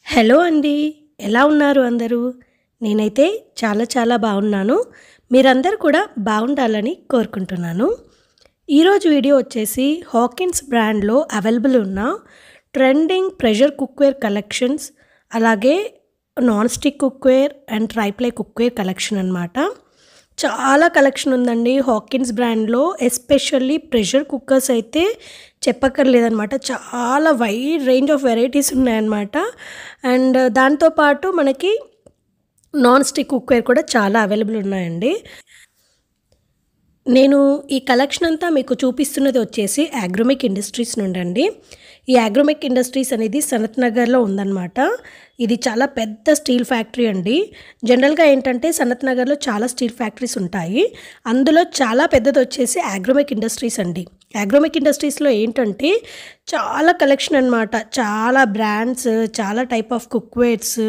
hello అండి ఎలా ఉన్నారు అందరూ నేనైతే చాలా చాలా బాగున్నాను మీరందరూ కూడా బాగుండాలని కోరుకుంటున్నాను ఈరోజు వీడియో వచ్చేసి హాకిన్స్ బ్రాండ్లో అవైలబుల్ ఉన్న ట్రెండింగ్ ప్రెషర్ కుక్వేర్ కలెక్షన్స్ అలాగే non stick cookware and triply cookware collection అనమాట చాలా కలెక్షన్ ఉందండి హాకిన్స్ బ్రాండ్లో ఎస్పెషల్లీ ప్రెషర్ కుక్కర్స్ అయితే చెప్పక్కర్లేదనమాట చాలా వైడ్ రేంజ్ ఆఫ్ వెరైటీస్ ఉన్నాయన్నమాట అండ్ దాంతోపాటు మనకి నాన్ స్టిక్ కుక్వేర్ కూడా చాలా అవైలబుల్ ఉన్నాయండి నేను ఈ కలెక్షన్ అంతా మీకు చూపిస్తున్నది వచ్చేసి అగ్రోమిక్ ఇండస్ట్రీస్ నుండి అండి ఈ అగ్రోమిక్ ఇండస్ట్రీస్ అనేది సనత్ నగర్లో ఉందన్నమాట ఇది చాలా పెద్ద స్టీల్ ఫ్యాక్టరీ అండి జనరల్గా ఏంటంటే సనత్ నగర్లో చాలా స్టీల్ ఫ్యాక్టరీస్ ఉంటాయి అందులో చాలా పెద్దది వచ్చేసి అగ్రోమిక్ ఇండస్ట్రీస్ అండి అగ్రోమిక్ ఇండస్ట్రీస్లో ఏంటంటే చాలా కలెక్షన్ అనమాట చాలా బ్రాండ్స్ చాలా టైప్ ఆఫ్ కుక్వేర్స్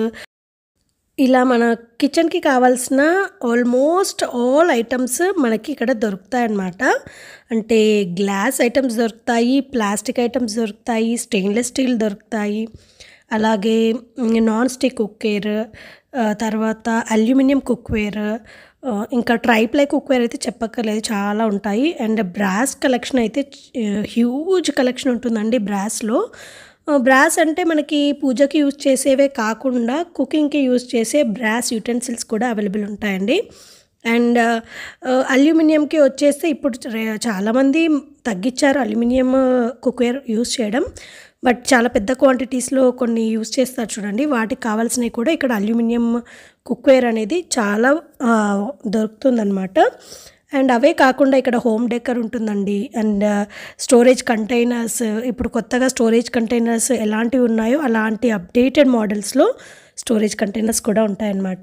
ఇలా మన కిచెన్కి కావాల్సిన ఆల్మోస్ట్ ఆల్ ఐటమ్స్ మనకి ఇక్కడ దొరుకుతాయి అన్నమాట అంటే గ్లాస్ ఐటమ్స్ దొరుకుతాయి ప్లాస్టిక్ ఐటమ్స్ దొరుకుతాయి స్టెయిన్లెస్ స్టీల్ దొరుకుతాయి అలాగే నాన్ స్టిక్ కుక్వేర్ తర్వాత అల్యూమినియం కుక్వేర్ ఇంకా ట్రైప్లై కుక్వేర్ అయితే చెప్పక్కర్లేదు చాలా ఉంటాయి అండ్ బ్రాస్ కలెక్షన్ అయితే హ్యూజ్ కలెక్షన్ ఉంటుందండి బ్రాస్లో బ్రాస్ అంటే మనకి పూజకి యూజ్ చేసేవే కాకుండా కుకింగ్కి యూజ్ చేసే బ్రాస్ యూటెన్సిల్స్ కూడా అవైలబుల్ ఉంటాయండి అండ్ అల్యూమినియంకి వచ్చేస్తే ఇప్పుడు చాలామంది తగ్గించారు అల్యూమినియం కుక్వేర్ యూజ్ చేయడం బట్ చాలా పెద్ద క్వాంటిటీస్లో కొన్ని యూజ్ చేస్తారు చూడండి వాటికి కావాల్సినవి కూడా ఇక్కడ అల్యూమినియం కుక్వేర్ అనేది చాలా దొరుకుతుందన్నమాట అండ్ అవే కాకుండా ఇక్కడ హోమ్ డెకర్ ఉంటుందండి అండ్ స్టోరేజ్ కంటైనర్స్ ఇప్పుడు కొత్తగా స్టోరేజ్ కంటైనర్స్ ఎలాంటివి ఉన్నాయో అలాంటి అప్డేటెడ్ మోడల్స్లో స్టోరేజ్ కంటైనర్స్ కూడా ఉంటాయన్నమాట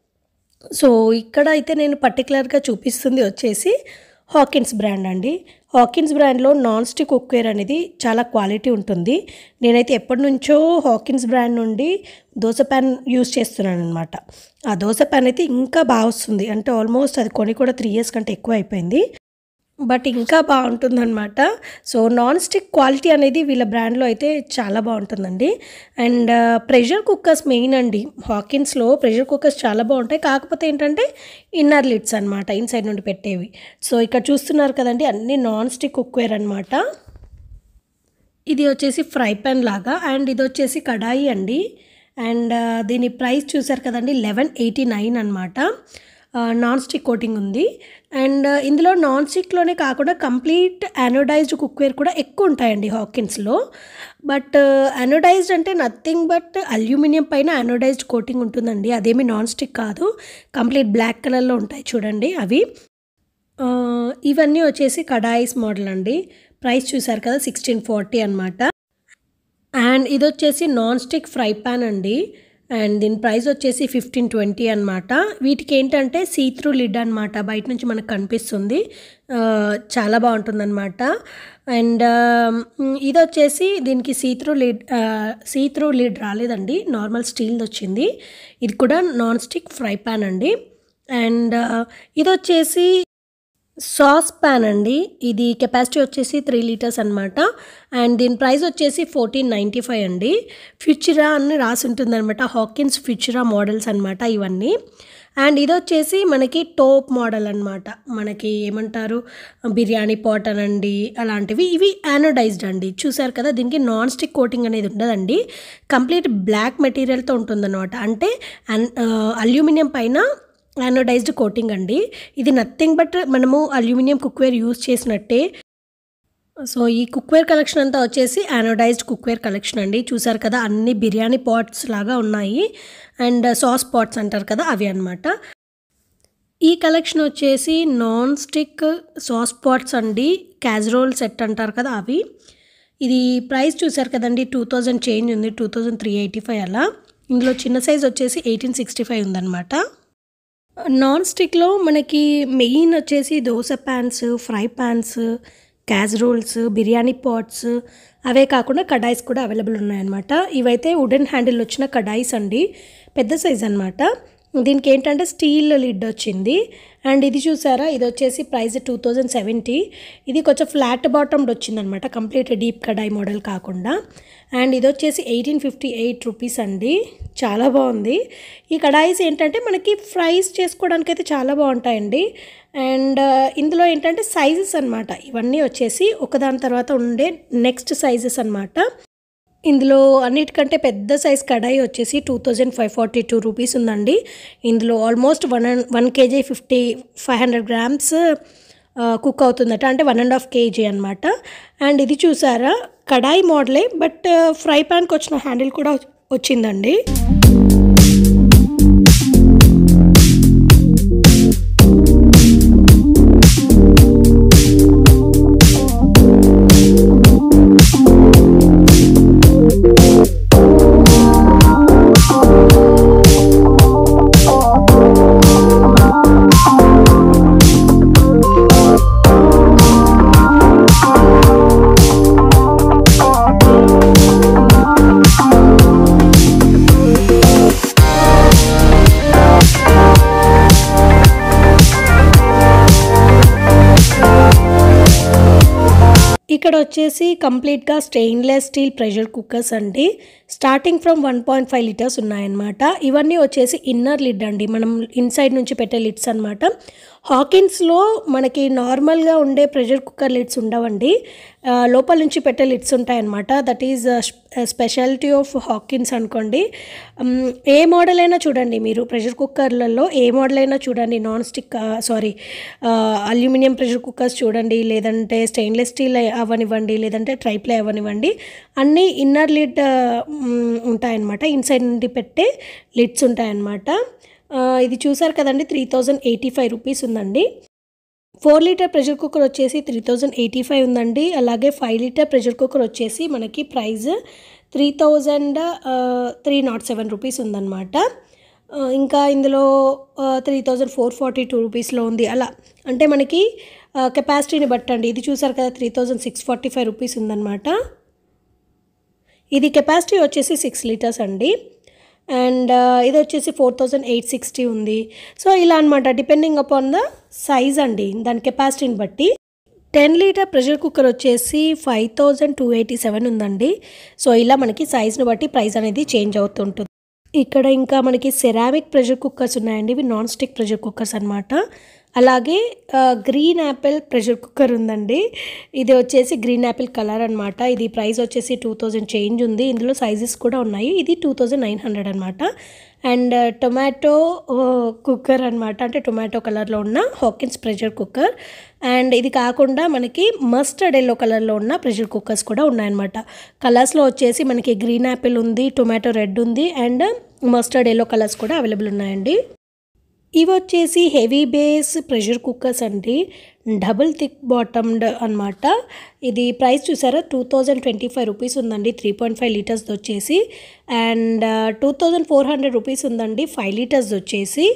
సో ఇక్కడ అయితే నేను పర్టికులర్గా చూపిస్తుంది వచ్చేసి హాకిన్స్ బ్రాండ్ అండి హాకిన్స్ బ్రాండ్లో నాన్ స్టిక్ కుక్వేర్ అనేది చాలా క్వాలిటీ ఉంటుంది నేనైతే ఎప్పటి నుంచో హాకిన్స్ బ్రాండ్ నుండి దోశ ప్యాన్ యూస్ చేస్తున్నాను అనమాట ఆ దోశ ప్యాన్ అయితే ఇంకా బాగా వస్తుంది అంటే ఆల్మోస్ట్ అది కొని కూడా త్రీ ఇయర్స్ కంటే ఎక్కువ అయిపోయింది బట్ ఇంకా బాగుంటుందన్నమాట సో నాన్ స్టిక్ క్వాలిటీ అనేది వీళ్ళ బ్రాండ్లో అయితే చాలా బాగుంటుందండి అండ్ ప్రెషర్ కుక్కర్స్ మెయిన్ అండి హాకిన్స్లో ప్రెషర్ కుక్కర్స్ చాలా బాగుంటాయి కాకపోతే ఏంటంటే ఇన్నర్ లిడ్స్ అనమాట ఇన్సైడ్ నుండి పెట్టేవి సో ఇక్కడ చూస్తున్నారు కదండి అన్ని నాన్ స్టిక్ కుక్వేర్ అనమాట ఇది వచ్చేసి ఫ్రై ప్యాన్ లాగా అండ్ ఇది వచ్చేసి కడాయి అండి అండ్ దీని ప్రైస్ చూసారు కదండి లెవెన్ ఎయిటీ నైన్ అనమాట నాన్ స్టిక్ కోటింగ్ ఉంది అండ్ ఇందులో నాన్ స్టిక్లోనే కాకుండా కంప్లీట్ అనోడైజ్డ్ కుక్వేర్ కూడా ఎక్కువ ఉంటాయండి హాకిన్స్లో బట్ అనోడైజ్డ్ అంటే నథింగ్ బట్ అల్యూమినియం పైన అనోడైజ్డ్ కోటింగ్ ఉంటుందండి అదేమి నాన్ స్టిక్ కాదు కంప్లీట్ బ్లాక్ కలర్లో ఉంటాయి చూడండి అవి ఇవన్నీ వచ్చేసి కడాయిస్ మోడల్ అండి ప్రైస్ చూసారు కదా సిక్స్టీన్ ఫార్టీ అనమాట అండ్ ఇది వచ్చేసి నాన్ స్టిక్ ఫ్రై ప్యాన్ అండి అండ్ దీని ప్రైస్ వచ్చేసి ఫిఫ్టీన్ ట్వంటీ అనమాట వీటికి ఏంటంటే సీ త్రూ లిడ్ అనమాట బయట నుంచి మనకు కనిపిస్తుంది చాలా బాగుంటుందన్నమాట అండ్ ఇది వచ్చేసి దీనికి see through lid see through lid రాలేదండి నార్మల్ స్టీల్ది వచ్చింది ఇది కూడా నాన్ స్టిక్ ఫ్రై ప్యాన్ అండి అండ్ ఇది వచ్చేసి సాస్ ప్యాన్ అండి ఇది కెపాసిటీ వచ్చేసి త్రీ లీటర్స్ అనమాట అండ్ దీని ప్రైస్ వచ్చేసి ఫోర్టీన్ నైంటీ ఫైవ్ అండి ఫ్యూచరా అని రాసి ఉంటుందన్నమాట హాకిన్స్ ఫ్యూచరా మోడల్స్ అనమాట ఇవన్నీ అండ్ ఇది వచ్చేసి మనకి టోప్ మోడల్ అనమాట మనకి ఏమంటారు బిర్యానీ పాట్ అనండి అలాంటివి ఇవి యానోడైజ్డ్ అండి చూసారు కదా దీనికి నాన్ స్టిక్ కోటింగ్ అనేది ఉండదండి కంప్లీట్ బ్లాక్ మెటీరియల్తో ఉంటుందన్నమాట అంటే అల్యూమినియం పైన యానోడైజ్డ్ కోటింగ్ అండి ఇది నథింగ్ బట్ మనము అల్యూమినియం కుక్వేర్ యూజ్ చేసినట్టే సో ఈ కుక్వేర్ కలెక్షన్ అంతా వచ్చేసి యానోడైజ్డ్ కుక్వేర్ కలెక్షన్ అండి చూసారు కదా అన్ని బిర్యానీ పాట్స్ లాగా ఉన్నాయి అండ్ సాస్ పాట్స్ అంటారు కదా అవి అనమాట ఈ కలెక్షన్ వచ్చేసి నాన్ స్టిక్ సాస్ పాట్స్ అండి క్యాజరోల్ సెట్ అంటారు కదా అవి ఇది ప్రైస్ చూసారు కదండి టూ థౌజండ్ చేంజ్ ఉంది two thousand three eighty five అలా ఇందులో చిన్న సైజ్ వచ్చేసి ఎయిటీన్ సిక్స్టీ ఫైవ్ ఉందన్నమాట నాన్ స్టిక్లో మనకి మెయిన్ వచ్చేసి dosa pans fry pans casseroles biryani pots అవే కాకుండా కడాయిస్ కూడా అవైలబుల్ ఉన్నాయన్నమాట ఇవైతే వుడెన్ హ్యాండిల్ వచ్చిన కడాయిస్ అండి పెద్ద సైజ్ అనమాట దీనికి ఏంటంటే స్టీల్ లిడ్ వచ్చింది అండ్ ఇది చూసారా ఇది వచ్చేసి ప్రైస్ టూ థౌజండ్ సెవెంటీ ఇది కొంచెం ఫ్లాట్ బాటమ్డ్ వచ్చిందనమాట కంప్లీట్ డీప్ కడాయి మోడల్ కాకుండా అండ్ ఇది వచ్చేసి ఎయిటీన్ ఫిఫ్టీ ఎయిట్ రూపీస్ అండి చాలా బాగుంది ఈ కడాయిస్ ఏంటంటే మనకి ఫ్రైస్ చేసుకోవడానికి అయితే చాలా బాగుంటాయండి అండ్ ఇందులో ఏంటంటే సైజెస్ అనమాట ఇవన్నీ వచ్చేసి ఒకదాని తర్వాత ఉండే నెక్స్ట్ సైజెస్ అనమాట ఇందులో అన్నిటికంటే పెద్ద సైజ్ కడాయి వచ్చేసి two thousand five forty two rupees ఉందండి ఇందులో almost one one KG fifty five hundred grams cook అవుతుందట అంటే వన్ అండ్ హాఫ్ కేజీ అనమాట అండ్ ఇది చూసారా కడాయి మోడలే బట్ ఫ్రై ప్యాన్కి వచ్చిన హ్యాండిల్ కూడా వచ్చిందండి ఇక్కడ వచ్చేసి కంప్లీట్గా స్టెయిన్లెస్ స్టీల్ ప్రెషర్ కుక్కర్స్ అండి starting from one point five litres ఉన్నాయన్నమాట ఇవన్నీ వచ్చేసి ఇన్నర్ లిడ్ అండి మనం ఇన్సైడ్ నుంచి పెట్టే లిడ్స్ అనమాట హాకిన్స్లో మనకి నార్మల్గా ఉండే ప్రెషర్ కుక్కర్ లిడ్స్ ఉండవండి ఆ, లోపల నుంచి పెట్టే లిడ్స్ ఉంటాయన్నమాట that is speciality of Hawkins అనుకోండి మ్, ఏ మోడల్ అయినా చూడండి మీరు ప్రెషర్ కుక్కర్లలో ఏ మోడల్ అయినా చూడండి non stick sorry aluminium pressure cookers చూడండి లేదంటే స్టెయిన్లెస్ స్టీల్ అవనివ్వండి లేదంటే ట్రైప్లే అవనివ్వండి అన్నీ ఇన్నర్ లిడ్ ఉంటాయన్నమాట ఇన్సైడ్ నుండి పెట్టే లిడ్స్ ఉంటాయన్నమాట ఆ, ఇది చూసారు కదండి three thousand eighty five rupees ఉందండి ఫోర్ లీటర్ ప్రెషర్ కుక్కర్ వచ్చేసి త్రీ థౌజండ్ ఎయిటీ ఫైవ్ ఉందండి అలాగే ఫైవ్ లీటర్ ప్రెషర్ కుక్కర్ వచ్చేసి మనకి price three thousand three nought seven rupees ఉందన్నమాట ఆ, ఇంకా ఇందులో three thousand four forty two రూపీస్లో ఉంది అలా అంటే మనకి కెపాసిటీని బట్టండి ఇది చూసారు కదా three thousand six forty five rupees ఉందన్నమాట ఇది కెపాసిటీ వచ్చేసి సిక్స్ లీటర్స్ అండి అండ్ ఇది వచ్చేసి ఫోర్ థౌజండ్ ఎయిట్ సిక్స్టీ ఉంది సో ఇలా అనమాట డిపెండింగ్ అపాన్ ద సైజ్ అండి దాని కెపాసిటీని బట్టి టెన్ లీటర్ ప్రెషర్ కుక్కర్ వచ్చేసి five thousand two eighty seven ఉందండి సో ఇలా మనకి సైజ్ని బట్టి ప్రైస్ అనేది చేంజ్ అవుతుంటుంది ఇక్కడ ఇంకా మనకి సెరామిక్ ప్రెషర్ కుక్కర్స్ ఉన్నాయండి ఇవి నాన్ స్టిక్ ప్రెషర్ కుక్కర్స్ అనమాట అలాగే ఆ, గ్రీన్ యాపిల్ ప్రెషర్ కుక్కర్ ఉందండి ఇది వచ్చేసి గ్రీన్ యాపిల్ కలర్ అనమాట ఇది ప్రైస్ వచ్చేసి టూ థౌజండ్ చేంజ్ ఉంది ఇందులో సైజెస్ కూడా ఉన్నాయి ఇది టూ థౌజండ్ నైన్ హండ్రెడ్ అనమాట అండ్ టొమాటో కుక్కర్ అనమాట అంటే టొమాటో కలర్లో ఉన్న హాకిన్స్ ప్రెషర్ కుక్కర్ అండ్ ఇది కాకుండా మనకి మస్టర్డ్ ఎల్లో కలర్లో ఉన్న ప్రెషర్ కుక్కర్స్ కూడా ఉన్నాయన్నమాట కలర్స్లో వచ్చేసి మనకి గ్రీన్ యాపిల్ ఉంది టొమాటో రెడ్ ఉంది అండ్ మస్టర్డ్ ఎల్లో కలర్స్ కూడా అవైలబుల్ ఉన్నాయండి ఇవి వచ్చేసి హెవీ బేస్ ప్రెషర్ కుక్కర్స్ అండి డబుల్ థిక్ బాటమ్డ్ అనమాట ఇది ప్రైస్ చూసారా two thousand twenty five rupees ఉందండి త్రీ పాయింట్ ఫైవ్ లీటర్స్ వచ్చేసి and two thousand four hundred rupees ఉందండి ఫైవ్ లీటర్స్ వచ్చేసి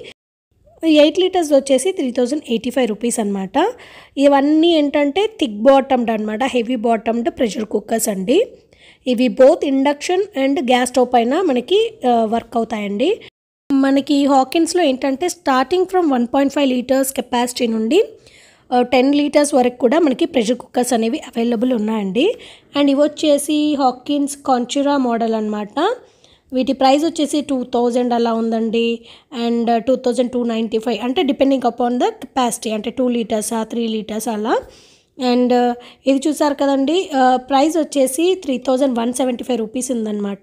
ఎయిట్ లీటర్స్ వచ్చేసి three thousand eighty five rupees అనమాట ఇవన్నీ ఏంటంటే థిక్ బాటమ్డ్ అనమాట హెవీ బాటమ్డ్ ప్రెషర్ కుక్కర్స్ అండి ఇవి both induction and gas stove పైన మనకి వర్క్ అవుతాయండి మనకి హాకిన్స్లో ఏంటంటే starting from one point five litres capacity నుండి టెన్ లీటర్స్ వరకు కూడా మనకి ప్రెషర్ కుక్కర్స్ అనేవి అవైలబుల్ ఉన్నాయండి అండ్ ఇవి వచ్చేసి హాకిన్స్ కాంచురా మోడల్ అనమాట వీటి ప్రైస్ వచ్చేసి టూ థౌజండ్ అలా ఉందండి and two thousand two ninety five అంటే డిపెండింగ్ అపాన్ ద కెపాసిటీ అంటే టూ లీటర్సా త్రీ లీటర్స్ అలా అండ్ ఇది చూసారు కదండి ప్రైస్ వచ్చేసి three thousand one seventy five rupees ఉందన్నమాట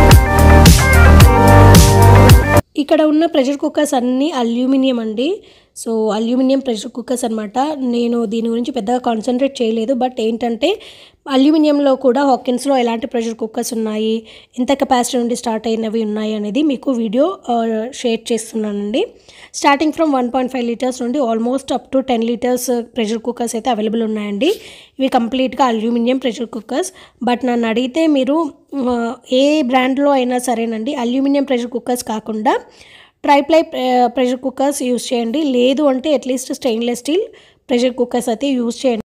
ఇక్కడ ఉన్న ప్రెషర్ కుక్కర్స్ అన్నీ అల్యూమినియం అండి సో అల్యూమినియం ప్రెషర్ కుక్కర్స్ అనమాట నేను దీని గురించి పెద్దగా కాన్సన్ట్రేట్ చేయలేదు బట్ ఏంటంటే అల్యూమినియంలో కూడా హాకిన్స్లో ఎలాంటి ప్రెషర్ కుక్కర్స్ ఉన్నాయి ఎంత కెపాసిటీ నుండి స్టార్ట్ అయినవి ఉన్నాయి అనేది మీకు వీడియో ఆ, షేర్ చేస్తున్నానండి starting from one point five litres నుండి almost up to ten litres pressure cookers అయితే అవైలబుల్ ఉన్నాయండి ఇవి కంప్లీట్గా అల్యూమినియం ప్రెషర్ కుక్కర్స్ బట్ నన్ను అడిగితే మీరు ఆ, ఏ బ్రాండ్లో అయినా సరేనండి అల్యూమినియం ప్రెషర్ కుక్కర్స్ కాకుండా ట్రైప్లై ప్రెషర్ కుక్కర్స్ యూస్ చేయండి లేదు అంటే at least stainless steel pressure cookers అయితే యూస్ చేయండి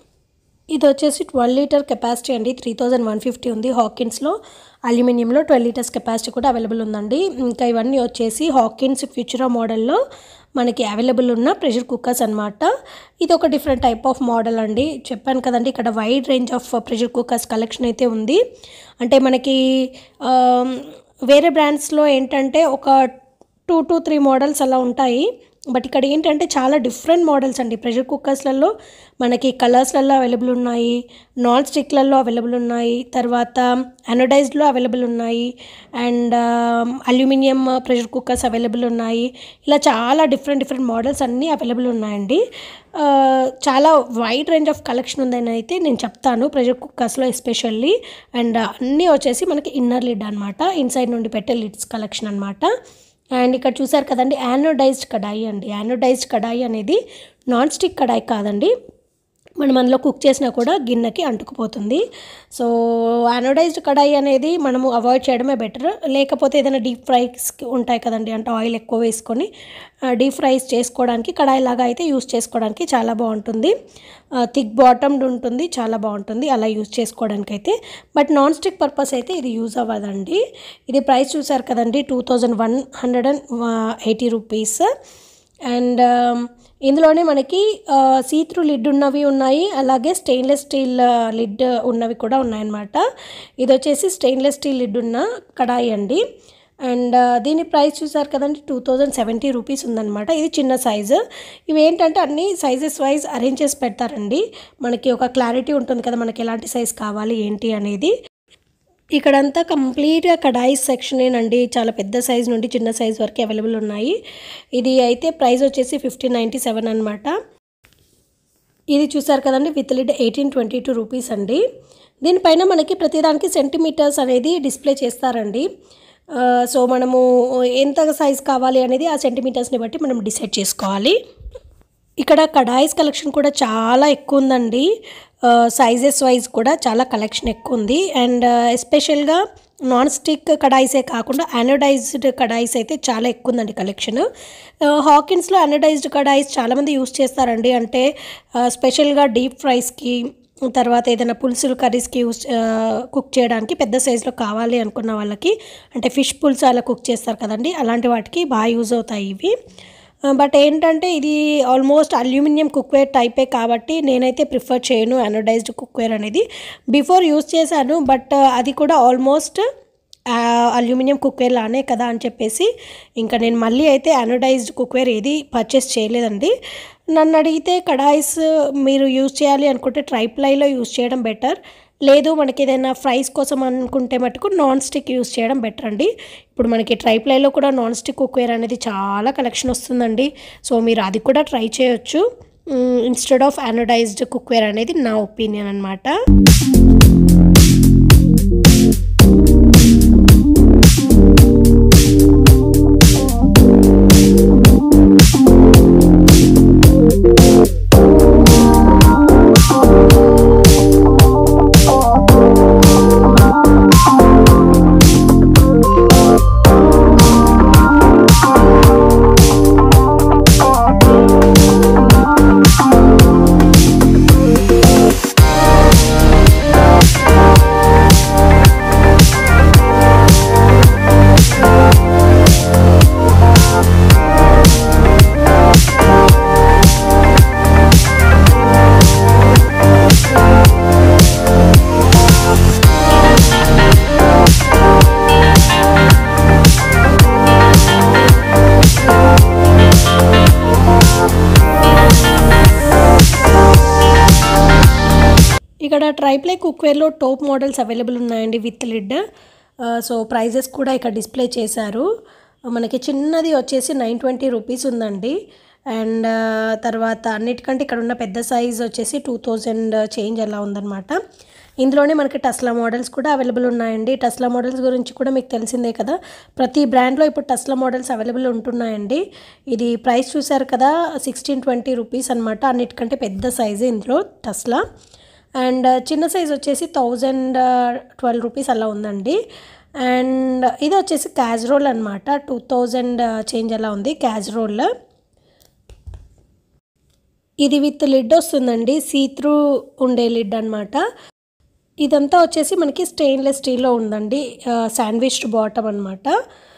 ఇది వచ్చేసి ట్వెల్వ్ లీటర్ కెపాసిటీ అండి త్రీ థౌజండ్ వన్ ఫిఫ్టీ ఉంది హాకిన్స్లో అల్యూమినియంలో ట్వెల్వ్ లీటర్స్ కెపాసిటీ కూడా అవైలబుల్ ఉందండి ఇంకా ఇవన్నీ వచ్చేసి హాకిన్స్ ఫ్యూచరా మోడల్లో మనకి అవైలబుల్ ఉన్న ప్రెషర్ కుక్కర్స్ అనమాట ఇది ఒక డిఫరెంట్ టైప్ ఆఫ్ మోడల్ అండి చెప్పాను కదండి ఇక్కడ wide range of pressure cookers collection అయితే ఉంది అంటే మనకి ఆ, వేరే బ్రాండ్స్లో ఏంటంటే ఒక టూ టు త్రీ మోడల్స్ అలా ఉంటాయి బట్ ఇక్కడ ఏంటంటే చాలా డిఫరెంట్ మోడల్స్ అండి ప్రెషర్ కుక్కర్స్లలో మనకి కలర్స్లలో అవైలబుల్ ఉన్నాయి నాన్ స్టిక్లలో అవైలబుల్ ఉన్నాయి తర్వాత అనడైజ్డ్లో అవైలబుల్ ఉన్నాయి and aluminium pressure cookers available ఉన్నాయి ఇలా చాలా డిఫరెంట్ డిఫరెంట్ మోడల్స్ అన్నీ అవైలబుల్ ఉన్నాయండి ఆ, చాలా వైడ్ రేంజ్ ఆఫ్ కలెక్షన్ ఉందని అయితే నేను చెప్తాను ప్రెషర్ కుక్కర్స్లో ఎస్పెషల్లీ అండ్ అన్నీ వచ్చేసి మనకి ఇన్నర్ లిడ్ అనమాట ఇన్సైడ్ నుండి పెట్టే లిడ్స్ కలెక్షన్ అనమాట అండ్ ఇక్కడ చూసారు కదండి యానోడైజ్డ్ కడాయి అండి యానోడైజ్డ్ కడాయి అనేది నాన్ స్టిక్ కడాయి కాదండి మనం అందులో కుక్ చేసినా కూడా గిన్నెకి అంటుకుపోతుంది సో యానోడైజ్డ్ కడాయి అనేది మనము అవాయిడ్ చేయడమే బెటర్ లేకపోతే ఏదైనా డీప్ ఫ్రైస్ ఉంటాయి కదండి అంటే ఆయిల్ ఎక్కువ వేసుకొని డీప్ ఫ్రైస్ చేసుకోవడానికి కడాయి లాగా అయితే యూస్ చేసుకోవడానికి చాలా బాగుంటుంది థిక్ బాటమ్డ్ ఉంటుంది చాలా బాగుంటుంది అలా యూస్ చేసుకోవడానికి అయితే బట్ నాన్ స్టిక్ పర్పస్ అయితే ఇది యూజ్ అవ్వదండి ఇది ప్రైస్ చూసారు కదండి two thousand one hundred and eighty rupees and ఇందులోనే మనకి సీత్రూ లిడ్ ఉన్నవి ఉన్నాయి అలాగే స్టెయిన్లెస్ స్టీల్ లిడ్ ఉన్నవి కూడా ఉన్నాయన్నమాట ఇది వచ్చేసి స్టెయిన్లెస్ స్టీల్ లిడ్ ఉన్న కడాయి అండి అండ్ దీని ప్రైస్ చూసారు కదండి టూ థౌజండ్ సెవెంటీ రూపీస్ ఉందన్నమాట ఇది చిన్న సైజు ఇవి ఏంటంటే అన్ని సైజెస్ వైజ్ అరేంజ్ చేసి పెడతారండి మనకి ఒక క్లారిటీ ఉంటుంది కదా మనకి ఎలాంటి సైజ్ కావాలి ఏంటి అనేది ఇక్కడంతా కంప్లీట్గా కడాయి సెక్షనేనండి చాలా పెద్ద సైజ్ నుండి చిన్న సైజ్ వరకు అవైలబుల్ ఉన్నాయి ఇది అయితే ప్రైస్ వచ్చేసి ఫిఫ్టీన్ నైంటీ సెవెన్ అనమాట ఇది చూసారు కదండి with lid eighteen twenty two rupees అండి దీనిపైన మనకి ప్రతిదానికి సెంటీమీటర్స్ అనేది డిస్ప్లే చేస్తారండి ఆ, సో మనము ఎంత సైజ్ కావాలి అనేది ఆ సెంటీమీటర్స్ని బట్టి మనం డిసైడ్ చేసుకోవాలి ఇక్కడ కడాయిస్ కలెక్షన్ కూడా చాలా ఎక్కువ ఉందండి సైజెస్ వైజ్ కూడా చాలా కలెక్షన్ ఎక్కువ ఉంది అండ్ ఎస్పెషల్గా నాన్ స్టిక్ కడాయిసే కాకుండా అనడైజ్డ్ కడాయిస్ అయితే చాలా ఎక్కువ ఉందండి కలెక్షన్ హాకిన్స్లో అనడైజ్డ్ కడాయిస్ చాలామంది యూస్ చేస్తారండి అంటే స్పెషల్గా డీప్ ఫ్రైస్కి తర్వాత ఏదైనా పులుసులు కర్రీస్కి యూస్ కుక్ చేయడానికి పెద్ద సైజులో కావాలి అనుకున్న వాళ్ళకి అంటే ఫిష్ పులుసు అలా కుక్ చేస్తారు కదండి అలాంటి వాటికి బాగా యూజ్ అవుతాయి ఇవి బట్ ఏంటంటే ఇది ఆల్మోస్ట్ అల్యూమినియం కుక్వేర్ టైపే కాబట్టి నేనైతే ప్రిఫర్ చేయను అనడైజ్డ్ కుక్వేర్ అనేది బిఫోర్ యూస్ చేశాను బట్ అది కూడా ఆల్మోస్ట్ అల్యూమినియం కుక్వేర్ లానే కదా అని చెప్పేసి ఇంకా నేను మళ్ళీ అయితే అనడైజ్డ్ కుక్వేర్ ఏది పర్చేస్ చేయలేదండి నన్ను అడిగితే కడాయిస్ మీరు యూజ్ చేయాలి అనుకుంటే ట్రైప్లైలో యూజ్ చేయడం బెటర్ లేదు మనకి ఏదైనా ఫ్రైస్ కోసం అనుకుంటే మటుకు నాన్ స్టిక్ యూస్ చేయడం బెటర్ అండి ఇప్పుడు మనకి ట్రైప్లైలో కూడా నాన్ స్టిక్ కుక్వేర్ అనేది చాలా కలెక్షన్ వస్తుందండి సో మీరు అది కూడా ట్రై చేయొచ్చు ఇన్స్టెడ్ ఆఫ్ అనడైజ్డ్ కుక్వేర్ అనేది నా ఒపీనియన్ అనమాట ఇక్కడ ట్రైప్లే కుక్వేర్లో టోప్ మోడల్స్ అవైలబుల్ ఉన్నాయండి విత్ లిడ్ సో ప్రైజెస్ కూడా ఇక్కడ డిస్ప్లే చేశారు మనకి చిన్నది వచ్చేసి నైన్ ట్వంటీ రూపీస్ ఉందండి అండ్ తర్వాత అన్నిటికంటే ఇక్కడ ఉన్న పెద్ద సైజ్ వచ్చేసి టూ థౌజండ్ చేంజ్ అలా ఉందన్నమాట ఇందులోనే మనకి టస్లా మోడల్స్ కూడా అవైలబుల్ ఉన్నాయండి టస్లా మోడల్స్ గురించి కూడా మీకు తెలిసిందే కదా ప్రతి బ్రాండ్లో ఇప్పుడు టస్లా మోడల్స్ అవైలబుల్ ఉంటున్నాయండి ఇది ప్రైస్ చూసారు కదా సిక్స్టీన్ ట్వంటీ రూపీస్ అనమాట అన్నిటికంటే పెద్ద సైజు ఇందులో టస్లా అండ్ చిన్న సైజ్ వచ్చేసి థౌజండ్ ట్వెల్వ్ రూపీస్ అలా ఉందండి అండ్ ఇది వచ్చేసి క్యాజ్రోల్ అనమాట టూ థౌజండ్ చేంజ్ అలా ఉంది క్యాజ్రోల్ ఇది విత్ లిడ్ వస్తుందండి సీ త్రూ ఉండే లిడ్ అనమాట ఇదంతా వచ్చేసి మనకి స్టెయిన్లెస్ స్టీల్లో ఉందండి శాండ్విచ్డ్ బాటమ్ అనమాట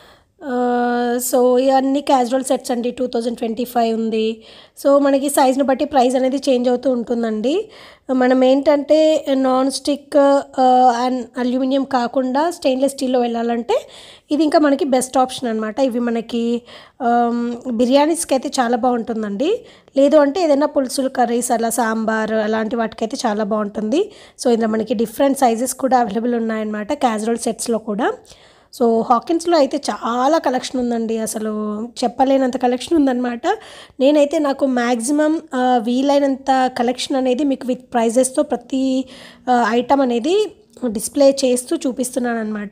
సో ఇవన్నీ క్యాజువల్ సెట్స్ అండి టూ థౌజండ్ ట్వంటీ ఫైవ్ ఉంది సో మనకి సైజ్ని బట్టి ప్రైస్ అనేది చేంజ్ అవుతూ ఉంటుందండి మనం ఏంటంటే నాన్ స్టిక్ అండ్ అల్యూమినియం కాకుండా స్టెయిన్లెస్ స్టీల్లో వెళ్ళాలంటే ఇది ఇంకా మనకి బెస్ట్ ఆప్షన్ అనమాట ఇవి మనకి బిర్యానీస్కి అయితే చాలా బాగుంటుందండి లేదు అంటే ఏదైనా పులుసులు కర్రీస్ అలా సాంబార్ అలాంటి వాటికైతే చాలా బాగుంటుంది సో ఇందులో మనకి డిఫరెంట్ సైజెస్ కూడా అవైలబుల్ ఉన్నాయన్నమాట క్యాజువల్ సెట్స్లో కూడా సో హాకిన్స్లో అయితే చాలా కలెక్షన్ ఉందండి అసలు చెప్పలేనంత కలెక్షన్ ఉందన్నమాట నేనైతే నాకు మ్యాక్సిమం వీలైనంత కలెక్షన్ అనేది మీకు విత్ ప్రైజెస్తో ప్రతి ఐటమ్ అనేది డిస్ప్లే చేస్తూ చూపిస్తున్నాను అనమాట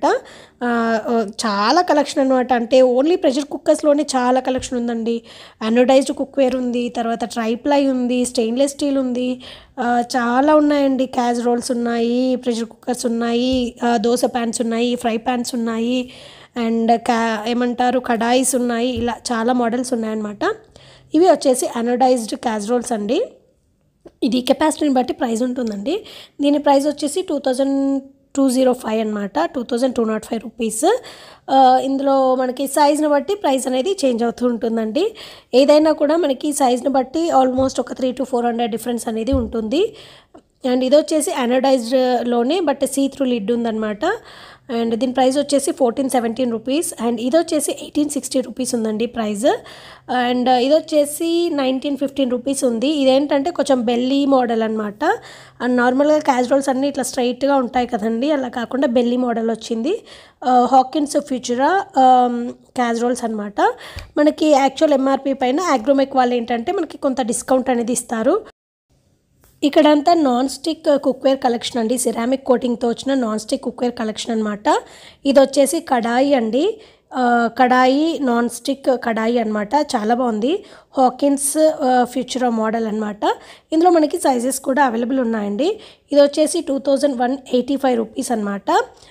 చాలా కలెక్షన్ అనమాట అంటే ఓన్లీ ప్రెషర్ కుక్కర్స్లోనే చాలా కలెక్షన్ ఉందండి అనోడైజ్డ్ కుక్వేర్ ఉంది తర్వాత ట్రైప్లై ఉంది స్టెయిన్లెస్ స్టీల్ ఉంది చాలా ఉన్నాయండి క్యాజ్ రోల్స్ ఉన్నాయి ప్రెషర్ కుక్కర్స్ ఉన్నాయి దోశ ప్యాన్స్ ఉన్నాయి ఫ్రై ప్యాన్స్ ఉన్నాయి అండ్ క్యా ఏమంటారు కడాయిస్ ఉన్నాయి ఇలా చాలా మోడల్స్ ఉన్నాయన్నమాట ఇవి వచ్చేసి అనోడైజ్డ్ క్యాజ్రోల్స్ అండి ఇది కెపాసిటీని బట్టి ప్రైస్ ఉంటుందండి దీని ప్రైస్ వచ్చేసి two thousand two zero five అనమాట two thousand two nought five rupees ఇందులో మనకి సైజ్ని బట్టి ప్రైస్ అనేది చేంజ్ అవుతూ ఉంటుందండి ఏదైనా కూడా మనకి సైజ్ని బట్టి ఆల్మోస్ట్ ఒక three to four hundred difference అనేది ఉంటుంది అండ్ ఇది వచ్చేసి అనోడైజ్డ్లోనే బట్ సీ త్రూ లిడ్ ఉందన్నమాట అండ్ దీని ప్రైస్ వచ్చేసి ఫోర్టీన్ సెవెంటీన్ రూపీస్ అండ్ ఇది వచ్చేసి ఎయిటీన్ సిక్స్టీ రూపీస్ ఉందండి ప్రైస్ అండ్ ఇది వచ్చేసి నైన్టీన్ ఫిఫ్టీన్ రూపీస్ ఉంది ఇదేంటంటే కొంచెం బెల్లీ మోడల్ అనమాట అండ్ నార్మల్గా క్యాజువల్స్ అన్నీ ఇట్లా స్ట్రైట్గా ఉంటాయి కదండి అలా కాకుండా బెల్లీ మోడల్ వచ్చింది హాకిన్స్ ఫ్యూచరా క్యాజువల్స్ అనమాట మనకి యాక్చువల్ ఎంఆర్పి పైన అగ్రోమెక్ వాళ్ళు ఏంటంటే మనకి కొంత డిస్కౌంట్ అనేది ఇస్తారు ఇక్కడంతా నాన్ స్టిక్ కుక్వేర్ కలెక్షన్ అండి సిరామిక్ కోటింగ్తో వచ్చిన నాన్ స్టిక్ కుక్వేర్ కలెక్షన్ అనమాట ఇది వచ్చేసి కడాయి అండి కడాయి నాన్ స్టిక్ కడాయి అనమాట చాలా బాగుంది హాకిన్స్ ఫ్యూచర్ మోడల్ అనమాట ఇందులో మనకి సైజెస్ కూడా అవైలబుల్ ఉన్నాయండి ఇది వచ్చేసి two thousand one eighty five rupees అనమాట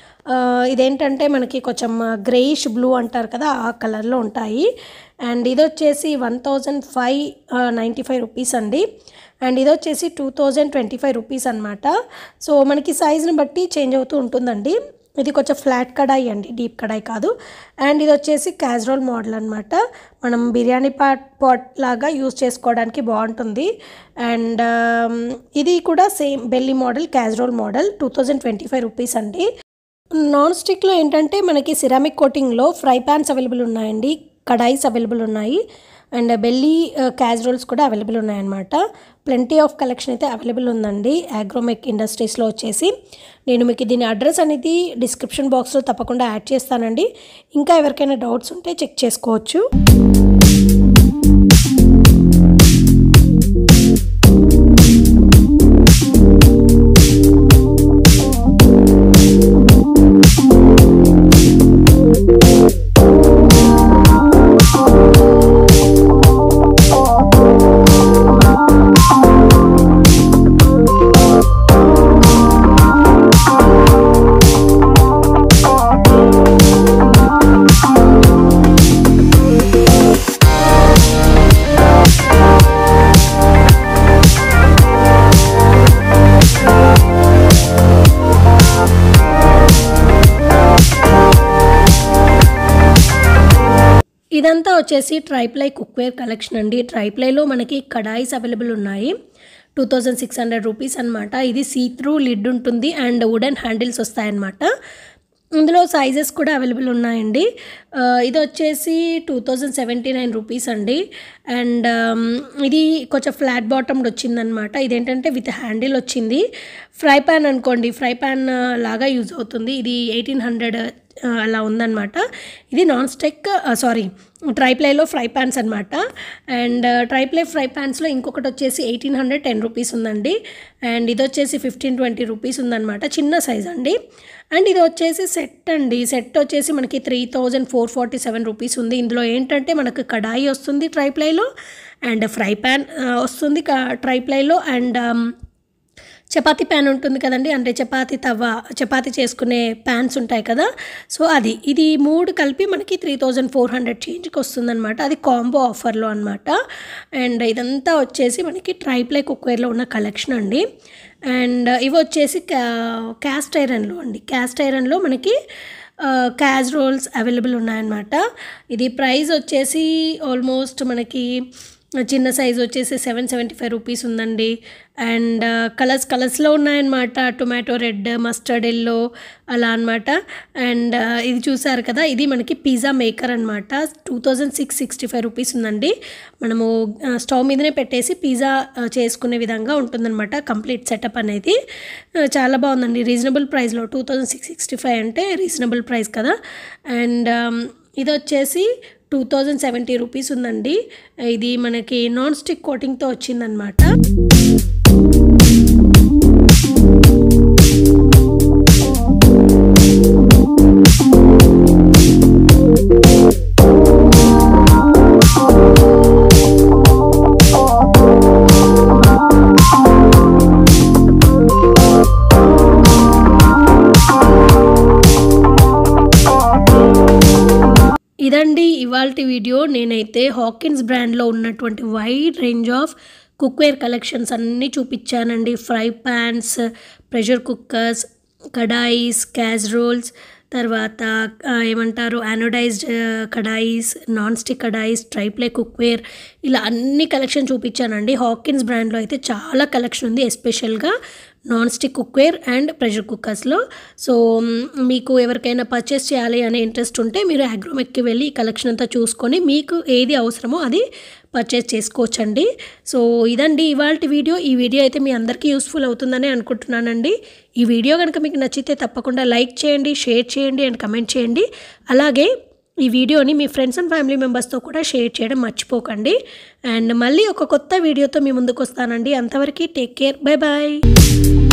ఇదేంటంటే మనకి కొంచెం గ్రేయిష్ బ్లూ అంటారు కదా ఆ కలర్లో ఉంటాయి అండ్ ఇది వచ్చేసి one thousand five ninety five rupees అండి అండ్ ఇది వచ్చేసి two thousand twenty five rupees అనమాట సో మనకి సైజ్ని బట్టి చేంజ్ అవుతూ ఉంటుందండి ఇది కొంచెం ఫ్లాట్ కడాయి అండి డీప్ కడాయి కాదు అండ్ ఇది వచ్చేసి క్యాజువల్ మోడల్ అనమాట మనం బిర్యానీ పాట్ పాట్ లాగా యూస్ చేసుకోవడానికి బాగుంటుంది అండ్ ఇది కూడా same belly model casserole model two thousand twenty five rupees అండి నాన్ స్టిక్లో ఏంటంటే మనకి సిరామిక్ కోటింగ్లో ఫ్రై ప్యాన్స్ అవైలబుల్ ఉన్నాయండి కడాయిస్ అవైలబుల్ ఉన్నాయి అండ్ బెల్లీ క్యాజువల్స్ కూడా అవైలబుల్ ఉన్నాయన్నమాట ప్లెంటీ ఆఫ్ కలెక్షన్ అయితే అవైలబుల్ ఉందండి అగ్రోమెక్ ఇండస్ట్రీస్లో వచ్చేసి నేను మీకు దీని అడ్రస్ అనేది డిస్క్రిప్షన్ బాక్స్లో తప్పకుండా యాడ్ చేస్తానండి ఇంకా ఎవరికైనా డౌట్స్ ఉంటే చెక్ చేసుకోవచ్చు ఇదంతా వచ్చేసి ట్రైప్లై కుక్వేర్ కలెక్షన్ అండి ట్రైప్లైలో మనకి కడాయిస్ అవైలబుల్ ఉన్నాయి two thousand six hundred rupees అనమాట ఇది సీ త్రూ లిడ్ ఉంటుంది అండ్ వుడెన్ హ్యాండిల్స్ వస్తాయన్నమాట ఇందులో సైజెస్ కూడా అవైలబుల్ ఉన్నాయండి ఆ, ఇది వచ్చేసి two thousand seventy nine rupees అండి అండ్ ఆమ్, ఇది కొంచెం ఫ్లాట్ బాటమ్డ్ వచ్చిందనమాట ఇదేంటంటే విత్ హ్యాండిల్ వచ్చింది ఫ్రై ప్యాన్ అనుకోండి ఫ్రై ప్యాన్ లాగా యూజ్ అవుతుంది ఇది ఎయిటీన్ హండ్రెడ్ ఆ, అలా ఉందన్నమాట ఇది నాన్ స్టిక్ సారీ ట్రైప్లైలో ఫ్రై ప్యాన్స్ అనమాట అండ్ ట్రైప్లై ఫ్రై ప్యాన్స్లో ఇంకొకటి వచ్చేసి ఎయిటీన్ హండ్రెడ్ టెన్ రూపీస్ ఉందండి అండ్ ఇది వచ్చేసి ఫిఫ్టీన్ ట్వంటీ రూపీస్ ఉందన్నమాట చిన్న సైజ్ అండి అండ్ ఇది వచ్చేసి సెట్ అండి సెట్ వచ్చేసి మనకి three thousand four forty seven rupees ఉంది ఇందులో ఏంటంటే మనకు కడాయి వస్తుంది ట్రైప్లైలో అండ్ ఫ్రై ప్యాన్ వస్తుంది ట్రైప్లైలో అండ్ చపాతీ ప్యాన్ ఉంటుంది కదండి అంటే చపాతీ తవ్వ చపాతీ చేసుకునే ప్యాన్స్ ఉంటాయి కదా సో అది ఇది మూడు కలిపి మనకి త్రీ థౌజండ్ ఫోర్ హండ్రెడ్ చేంజ్కి వస్తుందన్నమాట అది కాంబో ఆఫర్లో అనమాట అండ్ ఇదంతా వచ్చేసి మనకి ట్రైప్లై కుక్వేర్లో ఉన్న కలెక్షన్ అండి అండ్ ఇవి వచ్చేసి క్యా- క్యాస్ట్ ఐరన్లో అండి క్యాస్ట్ ఐరన్లో మనకి క్యాజ్ రోల్స్ అవైలబుల్ ఉన్నాయన్నమాట ఇది ప్రైస్ వచ్చేసి ఆల్మోస్ట్ మనకి చిన్న సైజ్ వచ్చేసి సెవెన్ సెవెంటీ ఫైవ్ రూపీస్ ఉందండి అండ్ కలర్స్ కలర్స్లో ఉన్నాయన్నమాట టొమాటో రెడ్ మస్టర్డ్ ఎల్లో అలా అనమాట అండ్ ఇది చూసారు కదా ఇది మనకి పిజ్జా మేకర్ అనమాట two thousand six sixty five rupees ఉందండి మనము ఆ, స్టవ్ మీదనే పెట్టేసి పిజ్జా ఆ, చేసుకునే విధంగా ఉంటుందన్నమాట కంప్లీట్ సెటప్ అనేది ఆ, చాలా బాగుందండి రీజనబుల్ ప్రైస్లో two thousand six sixty five అంటే రీజనబుల్ ప్రైస్ కదా అండ్ ఆమ్, ఇది వచ్చేసి టూ థౌజండ్ సెవెంటీ రూపీస్ ఉందండి ఇది మనకి నాన్ స్టిక్ కోటింగ్తో వచ్చిందనమాట ఇదండి ఇవాళ వీడియో నేనైతే హాకిన్స్ బ్రాండ్లో ఉన్నటువంటి wide range of cookware collections అన్నీ చూపించానండి fry pans pressure cookers kadais casseroles తర్వాత ఆ, ఏమంటారు anodised kadais non stick kadais triply cookware ఇలా అన్ని కలెక్షన్ చూపించానండి హాకిన్స్ బ్రాండ్లో అయితే చాలా కలెక్షన్ ఉంది ఎస్పెషల్గా non stick cookware and pressure కుక్కర్స్లో సో మ్, మీకు ఎవరికైనా పర్చేస్ చేయాలి అనే ఇంట్రెస్ట్ ఉంటే మీరు అగ్రోమెక్కి వెళ్ళి ఈ కలెక్షన్ అంతా చూసుకొని మీకు ఏది అవసరమో అది పర్చేస్ చేసుకోవచ్చండి సో ఇదండి ఇవాళ వీడియో ఈ వీడియో అయితే మీ అందరికీ యూస్ఫుల్ అవుతుందని అనుకుంటున్నానండి ఈ వీడియో కనుక మీకు నచ్చితే తప్పకుండా లైక్ చేయండి షేర్ చేయండి అండ్ కమెంట్ చేయండి అలాగే ఈ వీడియోని మీ ఫ్రెండ్స్ అండ్ ఫ్యామిలీ మెంబర్స్తో కూడా షేర్ చేయడం మర్చిపోకండి అండ్ మళ్ళీ ఒక కొత్త వీడియోతో మీ ముందుకు వస్తానండి అంతవరకు టేక్ కేర్ బై బాయ్